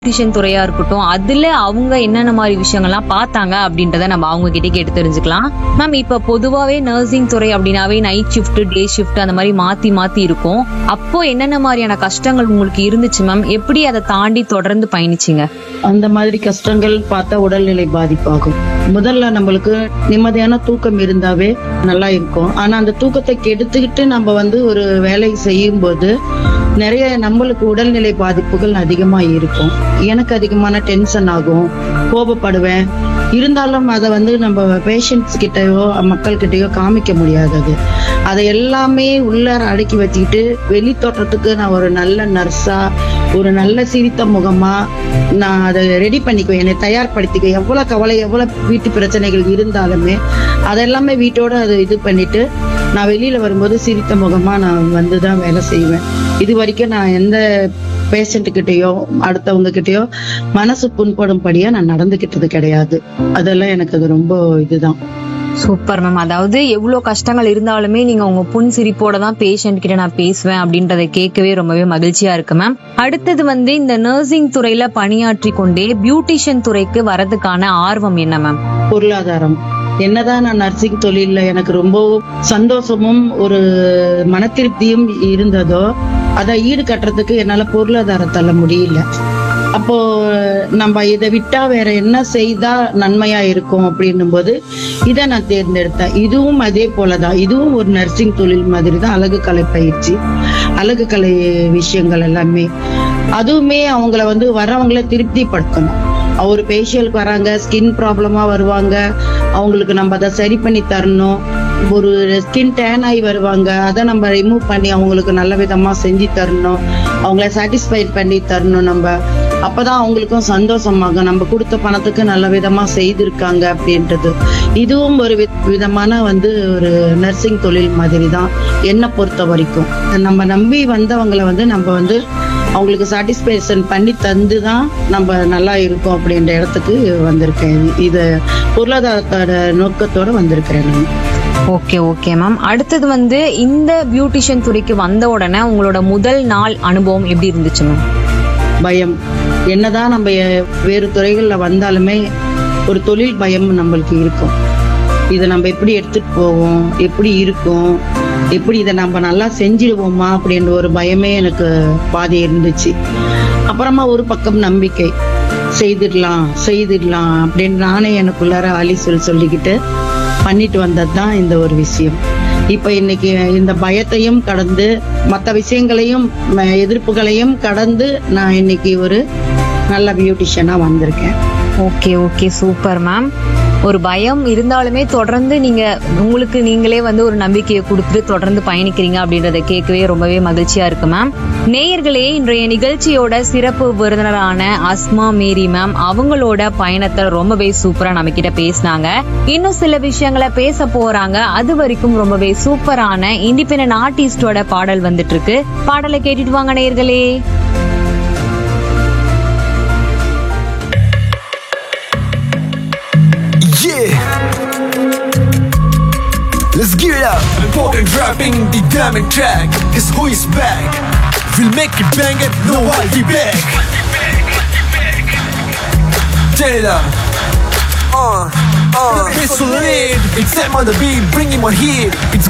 Beautician துறையா இருக்கட்டும் அதுல அவங்க என்னென்ன மாதிரி விஷயங்கள்லாம் பார்த்தாங்க அப்படின்றத நம்ம அவங்க கிட்ட கேட்டு தெரிஞ்சுக்கலாம் மேம் இப்ப பொதுவாவே நர்சிங் துறை அப்படின்னாவே நைட் ஷிஃப்ட் டே ஷிஃப்ட் அந்த மாதிரி மாத்தி மாத்தி இருக்கும் அப்போ என்னென்ன மாதிரியான கஷ்டங்கள் உங்களுக்கு இருந்துச்சு மேம் எப்படி அதை தாண்டி தொடர்ந்து பயணிச்சீங்க அந்த மாதிரி கஷ்டங்கள் பார்த்தா உடல்நிலை பாதிப்பாகும் முதல்ல நம்மளுக்கு நிம்மதியான தூக்கம் இருந்தாவே நல்லா இருக்கும் ஆனா அந்த தூக்கத்தை கெடுத்துக்கிட்டு நம்ம வந்து ஒரு வேலை செய்யும் போது நிறைய நம்மளுக்கு உடல்நிலை பாதிப்புகள் அதிகமா இருக்கும் எனக்கு அதிகமான டென்ஷன் ஆகும் கோபப்படுவேன் இருந்தாலும் அதை வந்து நம்ம பேஷண்ட்ஸ் கிட்டயோ மக்கள் கிட்டயோ காமிக்க முடியாது அது அதை எல்லாமே உள்ளார அடக்கி வச்சுக்கிட்டு வெளி தோற்றத்துக்கு நான் ஒரு நல்ல நர்ஸா ஒரு நல்ல சிரித்த முகமா நான் அதை ரெடி பண்ணிக்குவேன் என்னை தயார்படுத்திக்குவேன் எவ்வளவு கவலை எவ்வளவு வீட்டு பிரச்சனைகள் இருந்தாலுமே அதெல்லாமே வீட்டோட அதை இது பண்ணிட்டு நான் வெளியில வரும்போது சிரித்த முகமா நான் வந்துதான் வேலை செய்வேன் இது வரைக்கும் நான் எந்த பேஷண்ட் கிட்டயோ அடுத்தவங்க கிட்டயோ மனசு புண்படும்படியா நான் நடந்துகிட்டது கிடையாது அதெல்லாம் எனக்கு அது ரொம்ப இதுதான் சூப்பர் மேம் அதாவது எவ்வளவு கஷ்டங்கள் இருந்தாலுமே நீங்க உங்க புன் சிரிப்போட தான் பேஷண்ட் கிட்ட நான் பேசுவேன் அப்படின்றத கேட்கவே ரொம்பவே மகிழ்ச்சியா இருக்கு மேம் அடுத்தது வந்து இந்த நர்சிங் துறையில பணியாற்றி கொண்டே பியூட்டிஷியன் துறைக்கு வரதுக்கான ஆர்வம் என்ன மேம் பொருளாதாரம் என்னதான் நான் நர்சிங் தொழில்ல எனக்கு ரொம்ப சந்தோஷமும் ஒரு மன திருப்தியும் இருந்ததோ அதை ஈடு கட்டுறதுக்கு என்னால பொருளாதாரத்தால முடியல அப்போ நம்ம இதை விட்டா வேற என்ன செய்தா நன்மையா இருக்கும் அப்படின்னும் போது இதை நான் தேர்ந்தெடுத்தேன் இதுவும் அதே போலதான் இதுவும் ஒரு நர்சிங் தொழில் மாதிரி தான் அழகு கலை பயிற்சி அழகு கலை விஷயங்கள் எல்லாமே அதுவுமே அவங்கள வந்து வரவங்கள திருப்திப்படுத்தணும் ஒரு ஃபேஷியலுக்கு வராங்க ஸ்கின் ப்ராப்ளமா வருவாங்க அவங்களுக்கு நம்ம அதை சரி பண்ணி தரணும் ஒரு ஸ்கின் டேன் ஆகி வருவாங்க அதை நம்ம ரிமூவ் பண்ணி அவங்களுக்கு நல்ல விதமா செஞ்சு தரணும் அவங்கள சாட்டிஸ்ஃபைட் பண்ணி தரணும் நம்ம அப்பதான் அவங்களுக்கும் சந்தோஷமாகும் நம்ம கொடுத்த பணத்துக்கு நல்ல விதமா செய்திருக்காங்க அப்படின்றது இதுவும் ஒரு வி- விதமான வந்து ஒரு நர்சிங் தொழில் மாதிரி தான் என்னை பொறுத்த வரைக்கும் நம்ம நம்பி வந்தவங்களை வந்து நம்ம வந்து அவங்களுக்கு சாட்டிஸ்பேக்ஷன் பண்ணி தந்து தான் நம்ம நல்லா இருக்கோம் அப்படின்ற இடத்துக்கு வந்திருக்கேன் இது பொருளாதாரத்தோட நோக்கத்தோட வந்திருக்கிறேன் நான் ஓகே ஓகே மேம் அடுத்தது வந்து இந்த பியூட்டிஷியன் துறைக்கு வந்த உடனே உங்களோட முதல் நாள் அனுபவம் எப்படி இருந்துச்சு மேம் பயம் என்னதான் நம்ம எ- வேறு துறைகள்ல வந்தாலுமே ஒரு தொழில் பயம் நம்மளுக்கு இருக்கும் இதை நம்ம எப்படி எடுத்துட்டு போவோம் எப்படி இருக்கும் எப்படி இதை நம்ம நல்லா செஞ்சிடுவோமா அப்படின்ற ஒரு பயமே எனக்கு பாதி இருந்துச்சு அப்புறமா ஒரு பக்கம் நம்பிக்கை செய்திடலாம் செய்திடலாம் அப்படின்னு நானே எனக்குள்ளார ஆலி சொல் சொல்லிக்கிட்டு பண்ணிட்டு வந்தது தான் இந்த ஒரு விஷயம் இப்ப இன்னைக்கு இந்த பயத்தையும் கடந்து மற்ற விஷயங்களையும் ம, எதிர்ப்புகளையும் கடந்து நான் இன்னைக்கு ஒரு நல்ல பியூட்டிஷியனா வந்திருக்கேன் ஓகே ஓகே சூப்பர் மேம் ஒரு பயம் இருந்தாலுமே தொடர்ந்து நீங்க உங்களுக்கு நீங்களே வந்து ஒரு நம்பிக்கையை கொடுத்துட்டு தொடர்ந்து பயணிக்கிறீங்க அப்படின்றத கேட்கவே ரொம்பவே மகிழ்ச்சியா இருக்கு மேம் நேயர்களே இன்றைய நிகழ்ச்சியோட சிறப்பு விருந்தினரான அஸ்மா மேரி மேம் அவங்களோட பயணத்தை ரொம்பவே சூப்பரா நம்ம கிட்ட பேசினாங்க இன்னும் சில விஷயங்களை பேச போறாங்க அது வரைக்கும் ரொம்பவே சூப்பரான இண்டிபெண்டன்ட் ஆர்டிஸ்டோட பாடல் வந்துட்டு இருக்கு பாடலை கேட்டுட்டு வாங்க நேயர்களே Yeah. Let's gear it up. Important dropping the diamond track. Cause who is back? We'll make it bang it, no I'll be back. Turn it up. Uh, uh. It's so lit. It's time on the beat, bring him on heat. It's